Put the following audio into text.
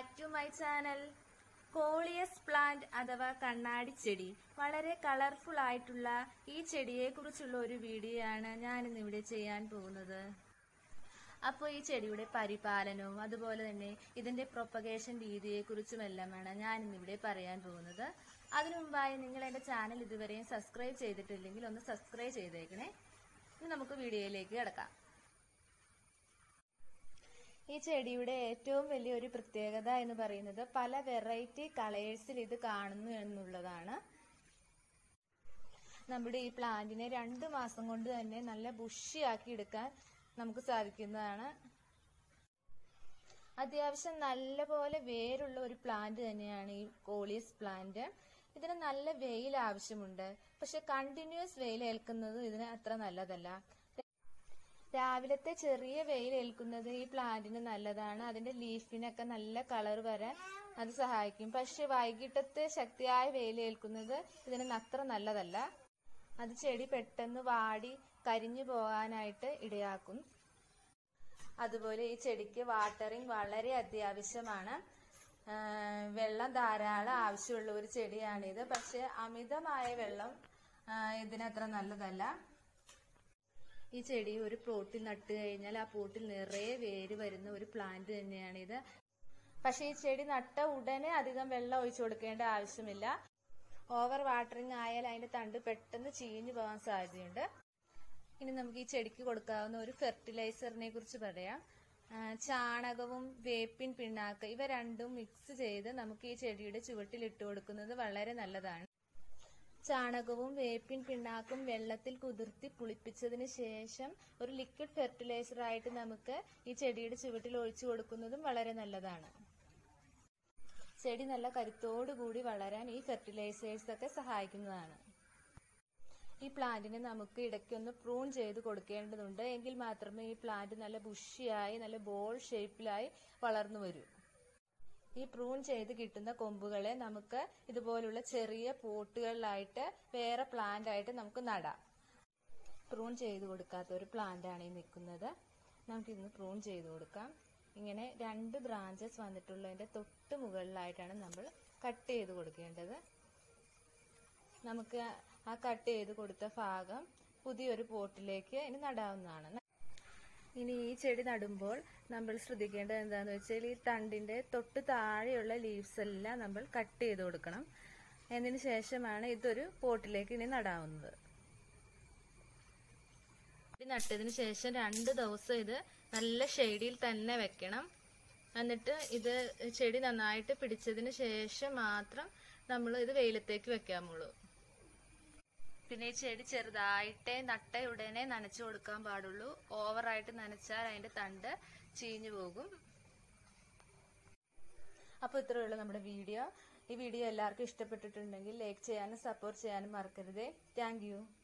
back to my channel coleus plant അഥവാ കണ്ണാടി ചെടി വളരെ കളർഫുൾ ആയിട്ടുള്ള ഈ ചെടിയെ കുറിച്ചുള്ള ഒരു വീഡിയോ ആണ് ഞാൻ ഇന്നിവിടെ ചെയ്യാൻ പോകുന്നത് അപ്പോൾ ഈ ചെടിയുടെ പരിപാലനവും അതുപോലെ തന്നെ ഇതിന്റെ പ്രൊപ്പഗേഷൻ രീതിയെ കുറിച്ചുമെല്ലാമാണ് ഞാൻ ഇന്നിവിടെ പറയാൻ പോകുന്നത് അതിനു മുമ്പായി നിങ്ങൾ എന്റെ ചാനൽ ഇതുവരെയും സബ്സ്ക്രൈബ് ചെയ്തിട്ടില്ലെങ്കിൽ ഒന്ന് സബ്സ്ക്രൈബ് ചെയ്തേക്കണേ ഇനി നമുക്ക് വീഡിയോയിലേക്ക് കിടക്കാം ഈ ചെടിയുടെ ഏറ്റവും വലിയൊരു പ്രത്യേകത എന്ന് പറയുന്നത് പല വെറൈറ്റി കളേഴ്സിൽ ഇത് കാണുന്നു എന്നുള്ളതാണ് നമ്മുടെ ഈ പ്ലാന്റിനെ രണ്ട് മാസം കൊണ്ട് തന്നെ നല്ല ബുഷിയാക്കി എടുക്കാൻ നമുക്ക് സാധിക്കുന്നതാണ് അത്യാവശ്യം നല്ല പോലെ വേരുള്ള ഒരു പ്ലാന്റ് തന്നെയാണ് ഈ കോളിയസ് പ്ലാന്റ് ഇതിന് നല്ല വെയിൽ ആവശ്യമുണ്ട് പക്ഷെ കണ്ടിന്യൂസ് വെയിൽ ഏൽക്കുന്നത് ഇതിന് അത്ര നല്ലതല്ല രാവിലത്തെ ചെറിയ വെയിൽ ഏൽക്കുന്നത് ഈ പ്ലാന്റിന് നല്ലതാണ് അതിന്റെ ലീഫിനൊക്കെ നല്ല കളർ വരാൻ അത് സഹായിക്കും പക്ഷെ വൈകിട്ടത്തെ ശക്തിയായ വെയിൽ ഏൽക്കുന്നത് ഇതിന് അത്ര നല്ലതല്ല അത് ചെടി പെട്ടെന്ന് വാടി കരിഞ്ഞു പോകാനായിട്ട് ഇടയാക്കും അതുപോലെ ഈ ചെടിക്ക് വാട്ടറിങ് വളരെ അത്യാവശ്യമാണ് വെള്ളം ധാരാളം ആവശ്യമുള്ള ഒരു ചെടിയാണിത് പക്ഷെ അമിതമായ വെള്ളം ഇതിനത്ര നല്ലതല്ല ഈ ചെടി ഒരു പ്ലോട്ടിൽ നട്ട് കഴിഞ്ഞാൽ ആ പ്ലോട്ടിൽ നിറയെ വേര് വരുന്ന ഒരു പ്ലാന്റ് തന്നെയാണിത് പക്ഷെ ഈ ചെടി നട്ട ഉടനെ അധികം വെള്ളം ഒഴിച്ചു കൊടുക്കേണ്ട ആവശ്യമില്ല ഓവർ വാട്ടറിങ് ആയാൽ അതിന്റെ തണ്ട് പെട്ടെന്ന് ചീഞ്ഞു പോകാൻ സാധ്യതയുണ്ട് ഇനി നമുക്ക് ഈ ചെടിക്ക് കൊടുക്കാവുന്ന ഒരു ഫെർട്ടിലൈസറിനെ കുറിച്ച് പറയാം ചാണകവും വേപ്പിൻ പിണ്ണാക്ക് ഇവ രണ്ടും മിക്സ് ചെയ്ത് നമുക്ക് ഈ ചെടിയുടെ ചുവട്ടിൽ ഇട്ട് കൊടുക്കുന്നത് വളരെ നല്ലതാണ് ചാണകവും വേപ്പിൻ പിണ്ണാക്കും വെള്ളത്തിൽ കുതിർത്തി പുളിപ്പിച്ചതിന് ശേഷം ഒരു ലിക്വിഡ് ഫെർട്ടിലൈസർ ആയിട്ട് നമുക്ക് ഈ ചെടിയുടെ ചുവട്ടിൽ ഒഴിച്ചു കൊടുക്കുന്നതും വളരെ നല്ലതാണ് ചെടി നല്ല കരുത്തോടുകൂടി വളരാൻ ഈ ഫെർട്ടിലൈസേഴ്സ് ഒക്കെ സഹായിക്കുന്നതാണ് ഈ പ്ലാന്റിനെ നമുക്ക് ഇടയ്ക്കൊന്ന് പ്രൂൺ ചെയ്ത് കൊടുക്കേണ്ടതുണ്ട് എങ്കിൽ മാത്രമേ ഈ പ്ലാന്റ് നല്ല ബുഷിയായി നല്ല ബോൾ ഷേപ്പിലായി വളർന്നു വരൂ ഈ പ്രൂൺ ചെയ്ത് കിട്ടുന്ന കൊമ്പുകളെ നമുക്ക് ഇതുപോലുള്ള ചെറിയ പോട്ടുകളിലായിട്ട് വേറെ പ്ലാന്റ് ആയിട്ട് നമുക്ക് നടാം പ്രൂൺ ചെയ്ത് കൊടുക്കാത്ത ഒരു പ്ലാന്റ് ആണ് ഈ നിൽക്കുന്നത് നമുക്കിന്ന് പ്രൂൺ ചെയ്ത് കൊടുക്കാം ഇങ്ങനെ രണ്ട് ബ്രാഞ്ചസ് വന്നിട്ടുള്ളതിന്റെ തൊട്ട് മുകളിലായിട്ടാണ് നമ്മൾ കട്ട് ചെയ്ത് കൊടുക്കേണ്ടത് നമുക്ക് ആ കട്ട് ചെയ്ത് കൊടുത്ത ഭാഗം പുതിയൊരു പോട്ടിലേക്ക് ഇനി നടാവുന്നതാണ് ഇനി ഈ ചെടി നടുമ്പോൾ നമ്മൾ ശ്രദ്ധിക്കേണ്ടത് എന്താണെന്ന് വെച്ചാൽ ഈ തണ്ടിന്റെ തൊട്ട് താഴെയുള്ള ലീവ്സ് എല്ലാം നമ്മൾ കട്ട് ചെയ്ത് കൊടുക്കണം എന്നതിന് ശേഷമാണ് ഇതൊരു പോട്ടിലേക്ക് ഇനി നടാവുന്നത് നട്ടതിന് ശേഷം രണ്ട് ദിവസം ഇത് നല്ല ഷെയ്ഡിൽ തന്നെ വെക്കണം എന്നിട്ട് ഇത് ചെടി നന്നായിട്ട് പിടിച്ചതിന് ശേഷം മാത്രം നമ്മൾ ഇത് വെയിലത്തേക്ക് വെക്കാമുള്ളൂ പിന്നെ ഈ ചെടി ചെറുതായിട്ടേ നട്ട ഉടനെ നനച്ചു കൊടുക്കാൻ പാടുള്ളൂ ഓവറായിട്ട് നനച്ചാൽ അതിന്റെ തണ്ട് ചീഞ്ഞു പോകും അപ്പോൾ ഇത്രയുള്ള നമ്മുടെ വീഡിയോ ഈ വീഡിയോ എല്ലാവർക്കും ഇഷ്ടപ്പെട്ടിട്ടുണ്ടെങ്കിൽ ലൈക്ക് ചെയ്യാനും സപ്പോർട്ട് ചെയ്യാനും മറക്കരുതേ താങ്ക്